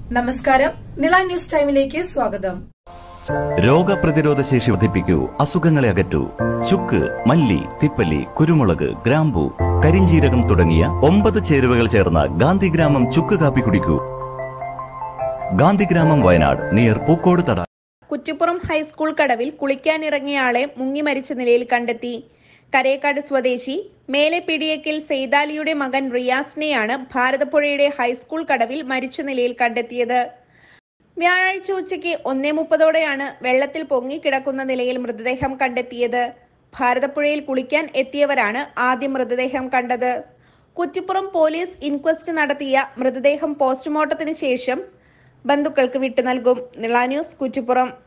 നമസ്കാരം നിള ന്യൂസ് ടൈമിലേക്ക് സ്വാഗതം രോഗപ്രതിരോധ ശേഷി വർദ്ധിപ്പിക്കൂ അസുഖങ്ങളെ അകറ്റൂ ചുക്ക് മല്ലി തിപ്പല്ലി കുരുമുളക് ഗ്രാമ്പു കരിഞ്ചീരകം തുടങ്ങിയ ഒമ്പത് ചേരുവകൾ ചേർന്ന ഗാന്ധിഗ്രാമം ചുക്ക് കാപ്പി കുടിക്കൂ ഗാന്ധിഗ്രാമം വയനാട് നിയർ പൂക്കോട് തട കുറ്റിപ്പുറം ഹൈസ്കൂൾ കടവിൽ കുളിക്കാനിറങ്ങിയ ആളെ മുങ്ങി മരിച്ച നിലയിൽ കണ്ടെത്തി കരേക്കാട് സ്വദേശി മേലെ പിടിയക്കിൽ സെയ്താലിയുടെ മകൻ റിയാസിനെയാണ് ഭാരതപ്പുഴയുടെ ഹൈസ്കൂൾ കടവിൽ മരിച്ച നിലയിൽ കണ്ടെത്തിയത് വ്യാഴാഴ്ച ഉച്ചയ്ക്ക് ഒന്നേ മുപ്പതോടെയാണ് വെള്ളത്തിൽ പൊങ്ങിക്കിടക്കുന്ന നിലയിൽ മൃതദേഹം കണ്ടെത്തിയത് ഭാരതപ്പുഴയിൽ കുളിക്കാൻ എത്തിയവരാണ് ആദ്യം മൃതദേഹം കണ്ടത് കുറ്റിപ്പുറം പോലീസ് ഇൻക്വസ്റ്റ് നടത്തിയ മൃതദേഹം പോസ്റ്റ്മോർട്ടത്തിന് ശേഷം ബന്ധുക്കൾക്ക് വിട്ടു നൽകും നിള ന്യൂസ് കുറ്റിപ്പുറം